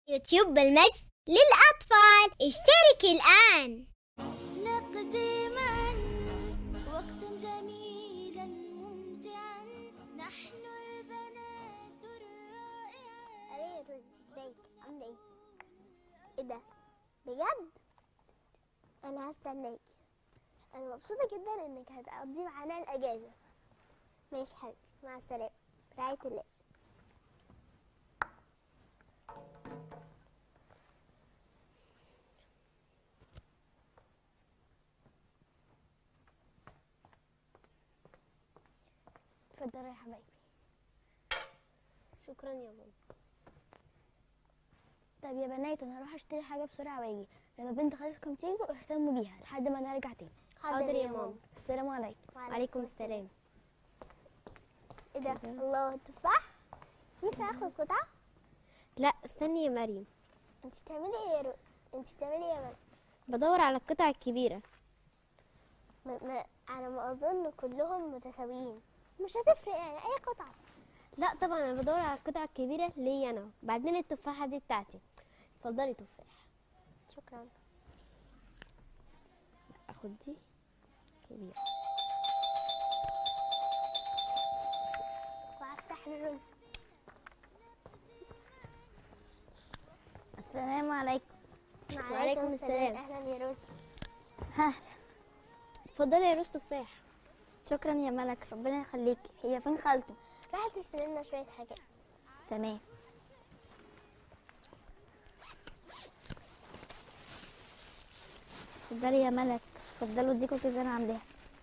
يوتيوب بالمجد للأطفال اشترك الآن نقضي معا وقتا جميلا ممتعا نحن البنات الرائعات ازيك عامله ايه ايه ده بجد انا هستناكي انا مبسوطه جدا انك هتقضي معانا الاجازه ماشي حبيبتي مع السلامه رعايه الله اتفضلي يا حبايبي شكرا يا ماما طب يا بنات انا هروح اشتري حاجه بسرعه واجي لما بنت خالصكم تيجوا اهتموا بيها لحد ما نرجع تاني حاضر يا ماما. السلام عليكم وعليكم السلام ايه ده الله تفاح في فراخ القطعه لا استني يا مريم انت بتعملي ايه يا رو... انت بتعملي ايه يا مريم بدور على القطع الكبيرة ما... ما... على ما اظن كلهم متساويين مش هتفرق يعني اي قطعه لا طبعا انا بدور على القطع الكبيرة ليا انا بعدين التفاحة دي بتاعتي اتفضلي تفاح شكرا اخد دي كبيرة وهفتح الرز السلام عليكم وعليكم السلام. اهلا يا روز ها اتفضلي يا روز تفاح شكرا يا ملك ربنا يخليكي هي فين خالته راحت تشتري لنا شويه حاجات تمام اتفضلي يا ملك اتفضلوا دي كوكيز انا عاملاها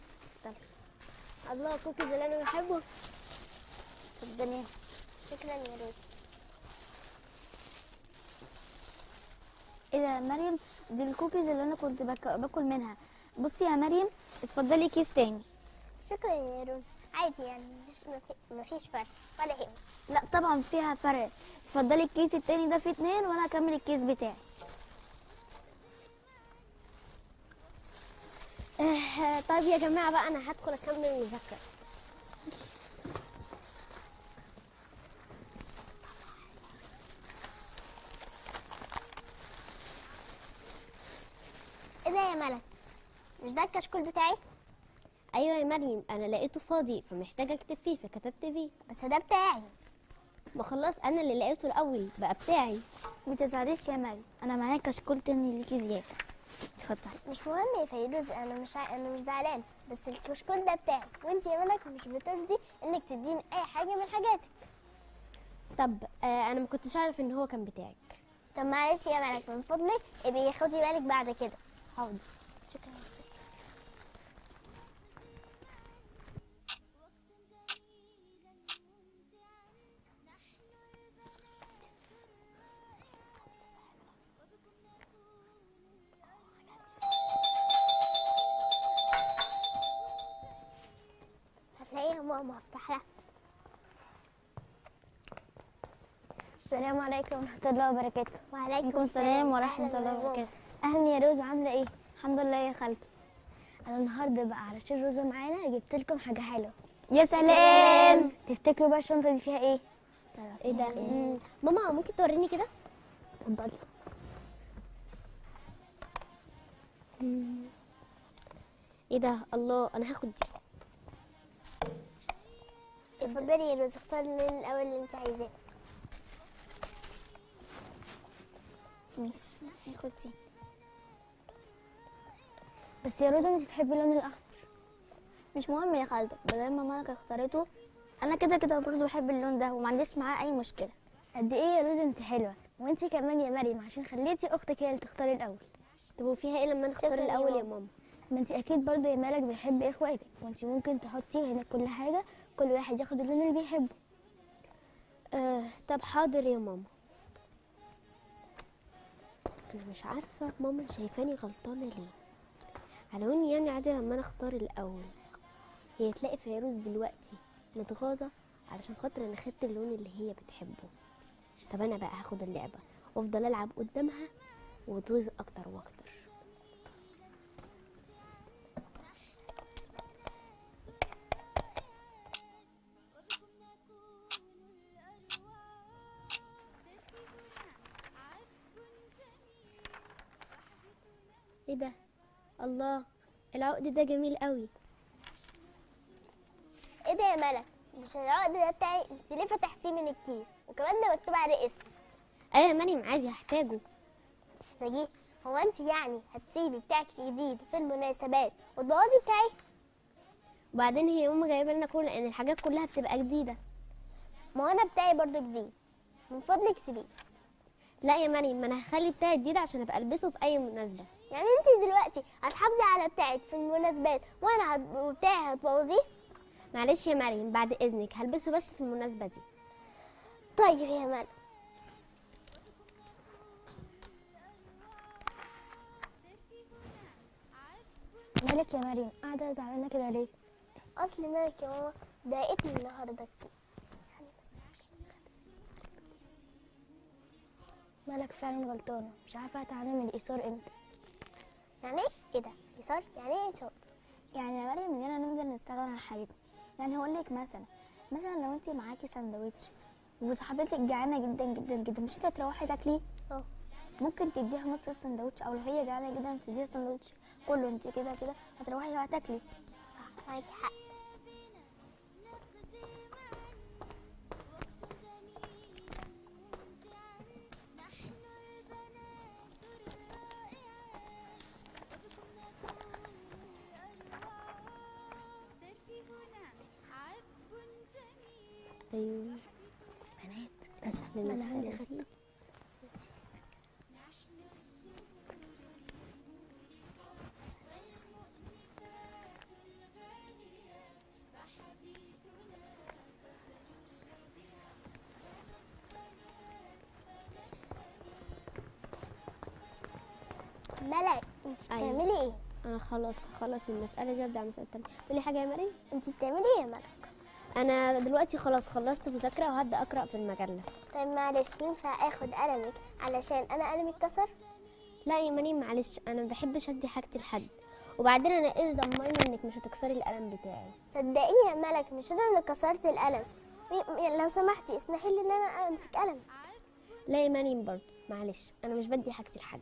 الله كوكيز اللي انا بحبه اتفضلي شكرا يا روز ايه ده يا مريم دي الكوكيز اللي انا كنت باك- باكل منها بصي يا مريم اتفضلي كيس تاني شكرا يا روز عادي يعني مفيش مفي- مفيش فرق ولا يهمك لا طبعا فيها فرق اتفضلي الكيس التاني ده فيه اتنين وانا هكمل الكيس بتاعي آه طيب يا جماعة بقى انا هدخل اكمل المذاكرة ايه ده يا ملك مش ده الكشكول بتاعي ايوه يا مريم انا لقيته فاضي فمحتاجة اكتب فيه فكتبت فيه بس ده بتاعي ما خلاص انا اللي لقيته الاول بقى بتاعي ما تزعليش يا مريم انا معايا كشكول تاني ليكي زياده اتفضلي مش مهم يا فيروز انا مش ع... انا مش زعلان بس الكشكول ده بتاعي وانت يا ملك مش بترضي انك تديني اي حاجه من حاجاتك طب آه انا ما كنتش اعرف ان هو كان بتاعك طب معلش يا ملك من فضلك ابقي خدي بالك بعد كده حاضر شكرا هتلاقيها ماما هفتح لها السلام عليكم ورحمه الله وبركاته وعليكم السلام ورحمه أهلاً الله يا ماما. وبركاته اهلا يا روز عامله ايه الحمد لله يا خالته انا النهارده بقى علشان روزه معانا جبت لكم حاجه حلوه يا سلام تفتكروا بقى الشنطه دي فيها ايه ايه ده مم. ماما ممكن توريني كده اتفضلي ايه ده الله انا هاخد دي اتفضلي يا روز اختاري اللون الاول اللي انت عايزاه ماشي خد دي بس يا روزه انت بتحبي اللون الاحمر مش مهم يا خالته بدل ما مالك اختارته انا كده كده برضه بحب اللون ده وما عنديش معاه اي مشكله قد ايه يا روزه انت حلوه وانت كمان يا مريم عشان خليتي اختك هي اللي تختاري الاول طب وفيها ايه لما نختار شكراً يا الاول يا ماما. ماما ما انت اكيد برضه يا مالك بيحب اخواتك وانت ممكن تحطي هنا كل حاجه كل واحد ياخد اللون اللي بيحبه آه طب حاضر يا ماما انا مش عارفه ماما شايفاني غلطانه ليه على اني يعني عادي لما انا اختار الاول هي تلاقي فيروز دلوقتي متغاظه علشان خاطر انا خدت اللون اللي هي بتحبه طب انا بقى هاخد اللعبه وافضل العب قدامها وتغيظ اكتر واكتر ايه ده الله العقد ده جميل قوي ايه ده يا ملك مش العقد ده بتاعي انت ليه فتحتيه من الكيس وكمان ده مكتوب عليه اسمي ايوه يا مريم عادي هحتاجه تستجيه هو انت يعني هتسيبي بتاعك الجديد في المناسبات وتبوظي بتاعي وبعدين هي ماما جايبه لنا كل لان الحاجات كلها بتبقى جديده ما هو انا بتاعي برضو جديد من فضلك سيبيه لا يا مريم ما انا هخلي بتاعي جديد عشان ابقى البسه في اي مناسبه يعني انت دلوقتي هتحافظي على بتاعك في المناسبات وانا هت... وبتاعي هتبوظيه معلش يا مريم بعد اذنك هلبسه بس في المناسبه دي طيب يا ملك مالك يا مريم قاعدة زعلانة كده ليه؟ اصل ملك يا ماما ضايقتني النهارده كتير مالك فعلا غلطانة مش عارفة هتعلم الإيثار امتى يعني ايه ايه ده يسار يعني ايه يسار يعني يا مريم مننا نقدر نستغنى عن حاجتنا يعني هقول لك مثلا مثلا لو انت معاكي سندوتش وصاحبتك جعانه جدا جدا جدا مش انت تروحي تاكليه اه ممكن تديها نص السندوتش او لو هي جعانه جدا تديها السندوتش كله انت كده كده هتروحي وهتاكلي صح معاكي حق ايوه بنات من أنا عندي المسألة دي. ملك انت أيوة. بتعملي ايه انا خلاص خلاص المساله دي ابدا على المساله التانية تقولي حاجه يا مريم انت بتعملي ايه يا ملك انا دلوقتي خلاص خلصت مذاكره وهبدا اقرا في المجله طيب معلش ينفع اخد قلمك علشان انا قلمي اتكسر لا يا مريم معلش انا ما بحبش ادي حاجتي لحد وبعدين انا ايش ضمني انك مش هتكسري القلم بتاعي صدقيني يا ملك مش انا اللي كسرت القلم ي- لو سمحتي اسمحي لي ان انا امسك قلم لا يا مريم برضه معلش انا مش بدي حاجتي لحد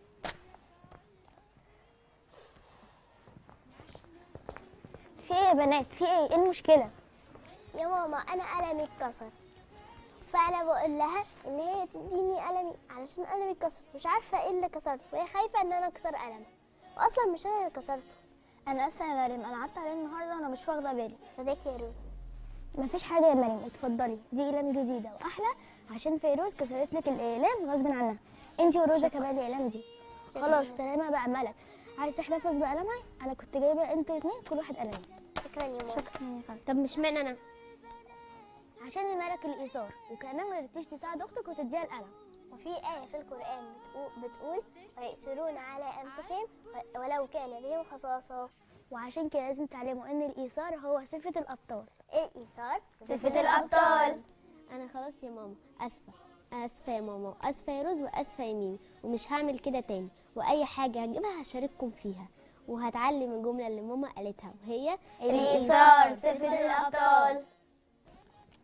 في ايه يا بنات في ايه ايه المشكله يا ماما انا قلمي اتكسر فانا بقول لها ان هي تديني قلمي علشان قلمي اتكسر مش عارفه ايه اللي كسرته وهي خايفه ان انا اكسر قلمي واصلا مش انا اللي كسرته انا اسفه يا مريم انا قعدت عليه النهارده وانا مش واخده بالي فداك يا روز مفيش حاجه يا مريم اتفضلي دي اقلام جديده واحلى عشان فيروز كسرت لك الاقلام غصب عنها انت وروزا كمان الاقلام دي خلاص سلامه بقى ملك عايز تحتفظ بقلمها انا كنت جايبه انتوا اتنين كل واحد قلم شكرا يا ماما شكرا يا خالد طب مش معنى انا عشان يمارك الايثار وكمان ما رضيتيش تساعد اختك وتديها القلم وفي آية في القرآن بتقول, بتقول ويؤثرون على أنفسهم و- ولو كان بهم خصاصة وعشان كده لازم تعلموا ان الايثار هو صفه الابطال الإيثار صفة الأبطال. انا خلاص يا ماما اسفه اسفه يا ماما واسفه يا روز واسفه يا ميمي ومش هعمل كده تاني واي حاجه هجيبها هشارككم فيها وهتعلم الجمله اللي ماما قالتها وهي الإيثار صفة الأبطال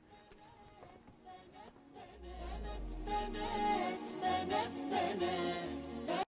بنات بنات بنات